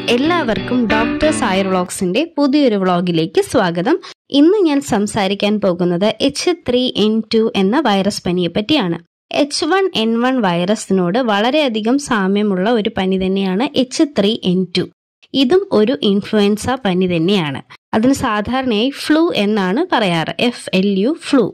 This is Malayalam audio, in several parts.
എല്ലാവർക്കും ഡോക്ടേഴ്സ് ആയർ വ്ളോഗ്സിന്റെ പുതിയൊരു വ്ളോഗിലേക്ക് സ്വാഗതം ഇന്ന് ഞാൻ സംസാരിക്കാൻ പോകുന്നത് എച്ച് ത്രീ എൻ ടു എന്ന വൈറസ് പനിയെ പറ്റിയാണ് എച്ച് വൺ എൻ വൺ വൈറസിനോട് വളരെയധികം സാമ്യമുള്ള ഒരു പനി തന്നെയാണ് എച്ച് ത്രീ എൻ ടു ഇതും ഒരു ഇൻഫ്ലുവൻസ പനി തന്നെയാണ് അതിന് സാധാരണയായി ഫ്ലൂ എന്നാണ് പറയാറ് F L U flu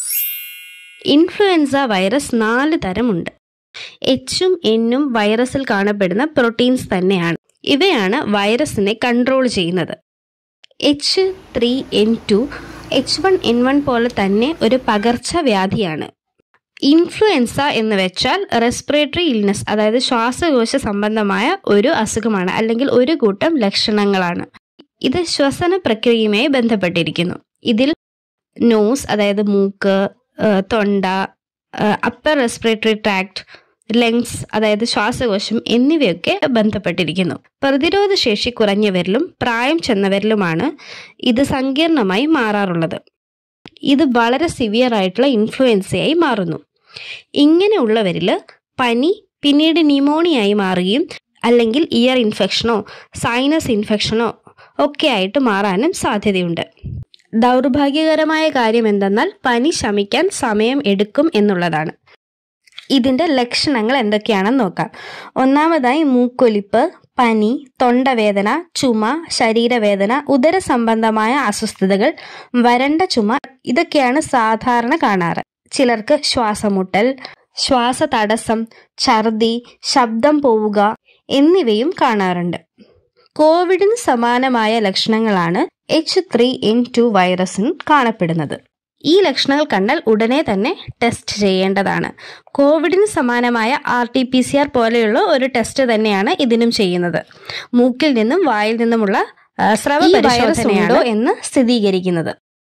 influenza virus നാല് തരമുണ്ട് എച്ചും എന്നും വൈറസിൽ കാണപ്പെടുന്ന പ്രോട്ടീൻസ് തന്നെയാണ് ഇവയാണ് വൈറസിനെ കൺട്രോൾ ചെയ്യുന്നത് H three N two H one N one പോലെ തന്നെ ഒരു പകർച്ചവ്യാധിയാണ് ഇൻഫ്ലുവൻസ എന്ന് വെച്ചാൽ റെസ്പിറേറ്ററി ഇൽനെസ് അതായത് ശ്വാസകോശ സംബന്ധമായ ഒരു അസുഖമാണ് അല്ലെങ്കിൽ ഒരു കൂട്ടം ലക്ഷണങ്ങളാണ് ഇത് ശ്വസന പ്രക്രിയയുമായി ബന്ധപ്പെട്ടിരിക്കുന്നു ഇതിൽ നോസ് അതായത് മൂക്ക് ഏഹ് തൊണ്ട അപ്പർ റെസ്പിറേറ്ററി ട്രാക്ട് ലങ്സ് അതായത് ശ്വാസകോശം എന്നിവയൊക്കെ ബന്ധപ്പെട്ടിരിക്കുന്നു പ്രതിരോധ ശേഷി കുറഞ്ഞവരിലും പ്രായം ചെന്നവരിലുമാണ് ഇത് സങ്കീർണമായി മാറാറുള്ളത് ഇത് വളരെ സിവിയർ ആയിട്ടുള്ള ഇൻഫ്ലുവൻസയായി മാറുന്നു ഇങ്ങനെയുള്ളവരിൽ പനി പിന്നീട് ന്യൂമോണിയായി മാറുകയും അല്ലെങ്കിൽ ഇയർ ഇൻഫെക്ഷനോ സൈനസ് ഇൻഫെക്ഷനോ ഒക്കെ ആയിട്ട് മാറാനും സാധ്യതയുണ്ട് ദൗർഭാഗ്യകരമായ കാര്യം എന്തെന്നാൽ പനി ശമിക്കാൻ സമയം എടുക്കും എന്നുള്ളതാണ് ഇതിന്റെ ലക്ഷണങ്ങൾ എന്തൊക്കെയാണെന്ന് നോക്കാം ഒന്നാമതായി മൂക്കൊലിപ്പ് പനി തൊണ്ടവേദന ചുമ ശരീരവേദന ഉദര സംബന്ധമായ അസ്വസ്ഥതകൾ വരണ്ട ചുമ ഇതൊക്കെയാണ് സാധാരണ കാണാറ് ചിലർക്ക് ശ്വാസമുട്ടൽ ശ്വാസതടസ്സം ഛർദി ശബ്ദം പോവുക എന്നിവയും കാണാറുണ്ട് കോവിഡിന് സമാനമായ ലക്ഷണങ്ങളാണ് എച്ച് ത്രീ എൻ ടു വൈറസിന് കാണപ്പെടുന്നത് ഈ ലക്ഷണങ്ങൾ കണ്ടാൽ ഉടനെ തന്നെ ടെസ്റ്റ് ചെയ്യേണ്ടതാണ് കോവിഡിന് സമാനമായ R T P C R പോലെയുള്ള ഒരു ടെസ്റ്റ് തന്നെയാണ് ഇതിനും ചെയ്യുന്നത് മൂക്കിൽ നിന്നും വായിൽ നിന്നുമുള്ള ആ, സ്രവ പരിശോധനയാണോ എന്ന് സ്ഥിരീകരിക്കുന്നത്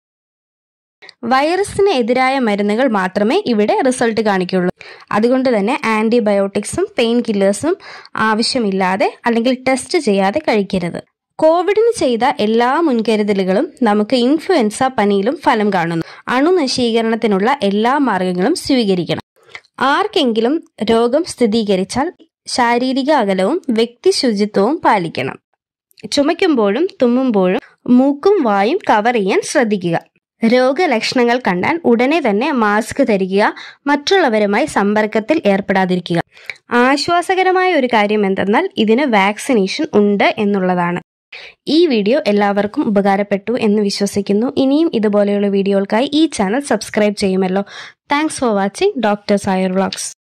വൈറസിന് എതിരായ മരുന്നുകൾ മാത്രമേ ഇവിടെ റിസൾട്ട് കാണിക്കുള്ളൂ അതുകൊണ്ട് തന്നെ ആന്റിബയോട്ടിക്സും പെയിൻ കില്ലേഴ്സും ആവശ്യമില്ലാതെ അല്ലെങ്കിൽ ടെസ്റ്റ് ചെയ്യാതെ കഴിക്കരുത് കോവിഡിന് ചെയ്ത എല്ലാ മുൻകരുതലുകളും നമുക്ക് ഇൻഫ്ലുവൻസ പനിയിലും ഫലം കാണുന്നു അണുനശീകരണത്തിനുള്ള എല്ലാ മാർഗങ്ങളും സ്വീകരിക്കണം ആർക്കെങ്കിലും രോഗം സ്ഥിരീകരിച്ചാൽ ശാരീരിക അകലവും വ്യക്തി ശുചിത്വവും പാലിക്കണം ചുമയ്ക്കുമ്പോഴും തുമ്മുമ്പോഴും മൂക്കും വായും കവർ ചെയ്യാൻ ശ്രദ്ധിക്കുക രോഗലക്ഷണങ്ങൾ കണ്ടാൽ ഉടനെ തന്നെ മാസ്ക് ധരിക്കുക മറ്റുള്ളവരുമായി സമ്പർക്കത്തിൽ ഏർപ്പെടാതിരിക്കുക ആശ്വാസകരമായ ഒരു കാര്യം എന്തെന്നാൽ ഇതിന് വാക്സിനേഷൻ ഉണ്ട് എന്നുള്ളതാണ് ഈ വീഡിയോ എല്ലാവർക്കും ഉപകാരപ്പെട്ടു എന്ന് വിശ്വസിക്കുന്നു ഇനിയും ഇതുപോലെയുള്ള വീഡിയോകൾക്കായി ഈ ചാനൽ സബ്സ്ക്രൈബ് ചെയ്യുമല്ലോ താങ്ക്സ് ഫോർ വാച്ചിങ് ഡോക്ടേഴ്സ് ആയർ വ്ളോഗ്സ്